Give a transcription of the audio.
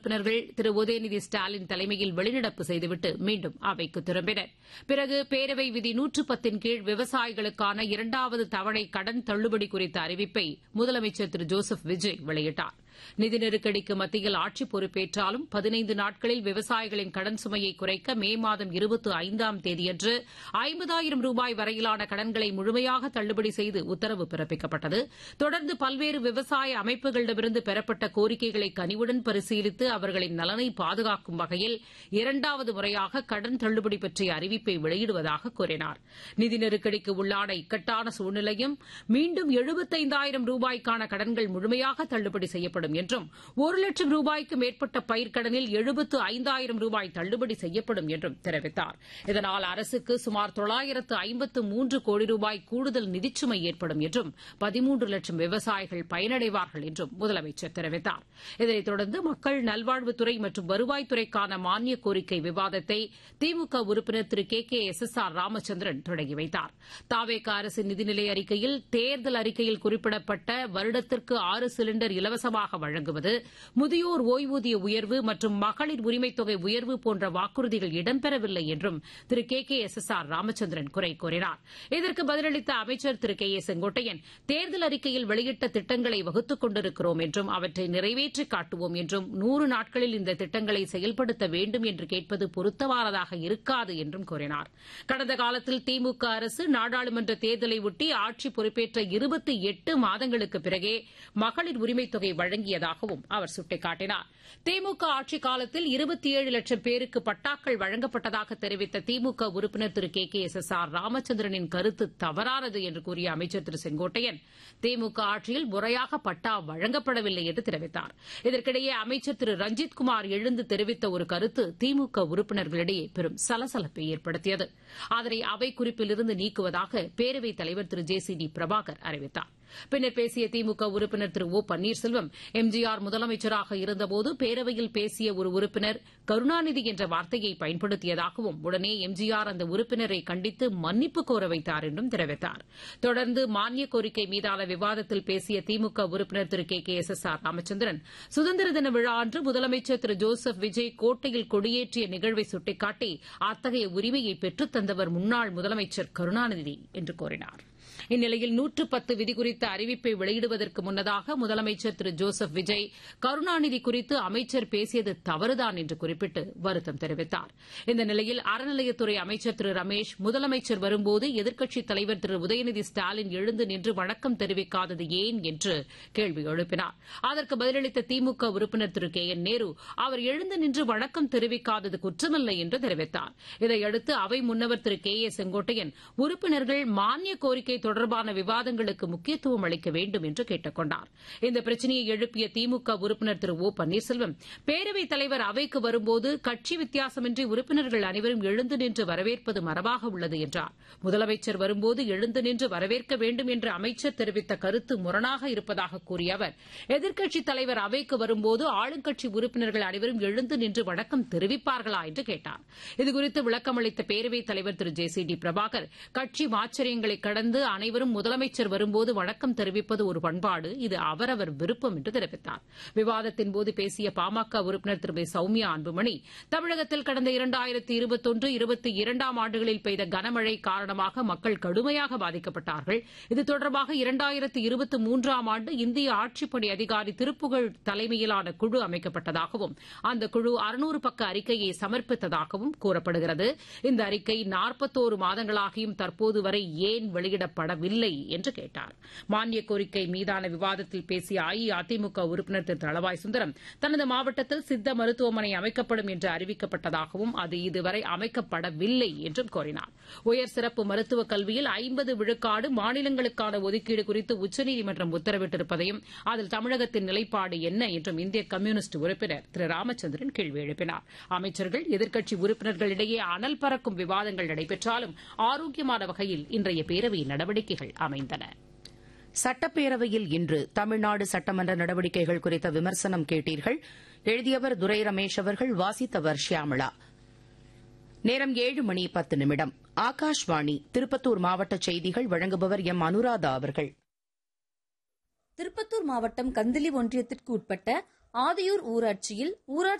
உறுப்பினர்கள் திரு உதயநிதி ஸ்டாலின் தலைமையில் வெளிநடப்பு செய்துவிட்டு மீண்டும் அவைக்கு திரும்பினர் பிறகு பேரவை விதி நூற்று பத்தின் கீழ் விவசாயிகளுக்கான இரண்டாவது தவணை கடன் தள்ளுபடி குறித்த அறிவிப்பை முதலமைச்சர் திரு ஜோசப் விஜய் வெளியிட்டார் நிதி நெருக்கடிக்கு மத்தியில் ஆட்சி பொறுப்பேற்றாலும் பதினைந்து நாட்களில் விவசாயிகளின் கடன் சுமையை குறைக்க மே மாதம் இருபத்தி ஐந்தாம் தேதியன்று ஐம்பதாயிரம் ரூபாய் வரையிலான கடன்களை முழுமையாக தள்ளுபடி செய்து உத்தரவு பிறப்பிக்கப்பட்டது தொடர்ந்து பல்வேறு விவசாய அமைப்புகளிடமிருந்து பெறப்பட்ட கோரிக்கைகளை கனிவுடன் பரிசீலித்து அவர்களின் நலனை பாதுகாக்கும் வகையில் இரண்டாவது முறையாக கடன் தள்ளுபடி பற்றிய அறிவிப்பை வெளியிடுவதாக கூறினார் நிதி நெருக்கடிக்கு உள்ளான இக்கட்டான சூழ்நிலையும் மீண்டும் எழுபத்தைந்தாயிரம் ரூபாய்க்கான கடன்கள் முழுமையாக தள்ளுபடி செய்யப்படும் என்றும் ஒரு லட்சம் ரூபாய்க்கு மேற்பட்ட பயிர்க்கடனில் எழுபத்து ஐந்தாயிரம் ரூபாய் தள்ளுபடி செய்யப்படும் என்றும் தெரிவித்தார் இதனால் அரசுக்கு சுமார் தொள்ளாயிரத்து ஐம்பத்து மூன்று கோடி ரூபாய் கூடுதல் நிதிச்சுமை ஏற்படும் என்றும் பதிமூன்று லட்சம் விவசாயிகள் பயனடைவார்கள் என்றும் முதலமைச்சர் தெரிவித்தார் இதனைத் தொடர்ந்து மக்கள் நல்வாழ்வுத்துறை மற்றும் வருவாய்த்துறைக்கான மானிய கோரிக்கை விவாதத்தை திமுக உறுப்பினர் திரு K K S S R Ramachandran தொடங்கி வைத்தார் தாவேக அரசின் நிதிநிலை அறிக்கையில் தேர்தல் அறிக்கையில் குறிப்பிடப்பட்ட வருடத்திற்கு ஆறு சிலிண்டர் இலவசமாக வழங்குவது முதியோர் ஓய்வூதிய உயர்வு மற்றும் மகளிர் உரிமைத் தொகை உயர்வு போன்ற வாக்குறுதிகள் இடம்பெறவில்லை என்றும் திரு K K S S R Ramachandran குறை கூறினார் இதற்கு பதிலளித்த அமைச்சர் திரு கே ஏ செங்கோட்டையன் தேர்தல் அறிக்கையில் வெளியிட்ட திட்டங்களை வகுத்துக் கொண்டிருக்கிறோம் என்றும் அவற்றை நிறைவேற்றி காட்டுவோம் என்றும் நூறு நாட்களில் இந்த திட்டங்களை செயல்படுத்த வேண்டும் என்று கேட்பது பொருத்தமானதாக இருக்காது என்றும் கூறினார் கடந்த காலத்தில் திமுக அரசு நாடாளுமன்ற தேர்தலை ஒட்டி ஆட்சி பொறுப்பேற்ற இருபத்தி எட்டு மாதங்களுக்கு பிறகே மகளிர் உரிமைத் தொகை வழங்கியதாகவும் அவர் சுட்டிக்காட்டினார் திமுக ஆட்சிக் காலத்தில் இருபத்தி ஏழு லட்சம் பேருக்கு பட்டாக்கள் வழங்கப்பட்டதாக தெரிவித்த திமுக உறுப்பினர் திரு K K S S R ராமச்சந்திரனின் கருத்து தவறானது என்று கூறிய அமைச்சர் திரு செங்கோட்டையன் திமுக ஆட்சியில் முறையாக பட்டா வழங்கப்படவில்லை என்று தெரிவித்தார் இதற்கிடையே அமைச்சர் திரு ரஞ்சித்குமார் எழுந்து தெரிவித்த ஒரு கருத்து திமுக உறுப்பினர்களிடையே பெரும் சலசலப்பை ஏற்படுத்தியது அதனை அவை குறிப்பிலிருந்து நீக்குவதாக பேரவைத் தலைவர் திரு ஜே சி டி பிரபாகர் அறிவித்தார் பின்னர் பேசிய திமுக உறுப்பினர் திரு ஓ பன்னீர்செல்வம் எம்ஜிஆர் முதலமைச்சராக இருந்தபோது பேரவையில் பேசிய ஒரு உறுப்பினர் கருணாநிதி என்ற வார்த்தையை பயன்படுத்தியதாகவும் உடனே எம்ஜிஆர் அந்த உறுப்பினரை கண்டித்து மன்னிப்பு கோர வைத்தார் என்றும் தெரிவித்தார் தொடர்ந்து மானிய கோரிக்கை மீதான விவாதத்தில் பேசிய திமுக உறுப்பினர் திரு K K S S R Ramachandran சுதந்திர தின விழா அன்று முதலமைச்சர் திரு ஜோசப் விஜய் கோட்டையில் கொடியேற்றிய நிகழ்வை சுட்டிக்காட்டி அத்தகைய உரிமையை பெற்றுத் தந்தவர் முன்னாள் முதலமைச்சர் கருணாநிதி என்று கூறினார் இந்நிலையில் நூற்று பத்து விதி குறித்த அறிவிப்பை வெளியிடுவதற்கு முன்னதாக முதலமைச்சர் திரு ஜோசப் விஜய் கருணாநிதி குறித்து அமைச்சர் பேசியது தவறுதான் என்று குறிப்பிட்டு வருத்தம் தெரிவித்தார் இந்த நிலையில் அறநிலையத்துறை அமைச்சர் திரு ரமேஷ் முதலமைச்சர் வரும்போது எதிர்க்கட்சித் தலைவர் திரு உதயநிதி ஸ்டாலின் எழுந்து நின்று வணக்கம் தெரிவிக்காதது ஏன் என்று கேள்வி எழுப்பினார் அதற்கு பதிலளித்த திமுக உறுப்பினர் திரு கே என் நேரு அவர் எழுந்து நின்று வணக்கம் தெரிவிக்காதது குற்றமில்லை என்று தெரிவித்தார் இதையடுத்து அவை முன்னவர் திரு கே ஏ செங்கோட்டையன் உறுப்பினர்கள் மானிய கோரிக்கை தொடர்பான விவாதங்களுக்கு முக்கியத்துவம் அளிக்க வேண்டும் என்று கேட்டுக் கொண்டார் இந்த பிரச்சினையை எழுப்பிய திமுக உறுப்பினர் திரு ஓ பன்னீர்செல்வம் பேரவைத் தலைவர் அவைக்கு வரும்போது கட்சி வித்தியாசமின்றி உறுப்பினர்கள் அனைவரும் எழுந்து நின்று வரவேற்பது மரபாக உள்ளது என்றார் முதலமைச்சர் வரும்போது எழுந்து நின்று வரவேற்க வேண்டும் என்று அமைச்சர் தெரிவித்த கருத்து முரணாக இருப்பதாக கூறிய அவர் எதிர்க்கட்சித் தலைவர் அவைக்கு வரும்போது ஆளுங்கட்சி உறுப்பினர்கள் அனைவரும் எழுந்து நின்று வணக்கம் தெரிவிப்பார்களா என்று கேட்டார் இதுகுறித்து விளக்கமளித்த பேரவைத் தலைவர் திரு ஜே சி டி பிரபாகர் கட்சி மாச்சரியங்களை கடந்து அனைவரும் முதலமைச்சர் வரும்போது வணக்கம் தெரிவிப்பது ஒரு பண்பாடு இது அவரவர் விருப்பம் என்று தெரிவித்தார் விவாதத்தின் போது பேசிய பாமக உறுப்பினர் திருமதி சௌமியா அன்புமணி தமிழகத்தில் கடந்த இரண்டாயிரத்தி இருபத்தொன்று இருபத்தி இரண்டாம் ஆண்டுகளில் பெய்த கனமழை காரணமாக மக்கள் கடுமையாக பாதிக்கப்பட்டார்கள் இது தொடர்பாக இரண்டாயிரத்தி இருபத்தி மூன்றாம் ஆண்டு இந்திய ஆட்சிப்பணி அதிகாரி திருப்புகழ் தலைமையிலான குழு அமைக்கப்பட்டதாகவும் அந்த குழு அறுநூறு பக்க அறிக்கையை சமர்ப்பித்ததாகவும் கூறப்படுகிறது இந்த அறிக்கை நாற்பத்தோரு மாதங்களாகியும் தற்போது வரை ஏன் வெளியிடப்படவில்லை என்று கேட்டார் மானிய கோரிக்கை மீதான விவாதத்தில் பேசிய அஇஅதிமுக உறுப்பினர் திரு தளவாய் சுந்தரம் தனது மாவட்டத்தில் சித்த மருத்துவமனை அமைக்கப்படும் என்று அறிவிக்கப்பட்டதாகவும் அது இதுவரை அமைக்கப்படவில்லை என்றும் கூறினார் உயர் சிறப்பு மருத்துவக் கல்வியில் ஐம்பது விழுக்காடு மாநிலங்களுக்கான ஒதுக்கீடு குறித்து உச்சநீதிமன்றம் உத்தரவிட்டிருப்பதையும் அதில் தமிழகத்தின் நிலைப்பாடு என்ன என்றும் இந்திய கம்யூனிஸ்ட் உறுப்பினர் திரு ராமச்சந்திரன் கேள்வி எழுப்பினார் அமைச்சர்கள் எதிர்க்கட்சி உறுப்பினர்களிடையே அனல் பறக்கும் விவாதங்கள் நடைபெற்றாலும் ஆரோக்கியமான வகையில் இன்றைய பேரவை நடவடிக்கைகள் அமைந்தன சட்டப்பேரவையில் இன்று தமிழ்நாடு சட்டமன்ற நடவடிக்கைகள் குறித்த விமர்சனம் கேட்டீர்கள் எழுதியவர் துரை ரமேஷ் அவர்கள் வாசித்தவர் ஷியாமளா நேரம் ஏழு மணி பத்து நிமிடம் ஆகாஷ்வாணி திருப்பத்தூர் மாவட்ட செய்திகள் வழங்குபவர் எம் அனுராதா அவர்கள் திருப்பத்தூர் மாவட்டம் கந்திலி ஒன்றியத்திற்கு உட்பட்ட ஆதியூர் ஊராட்சியில் ஊராட்சி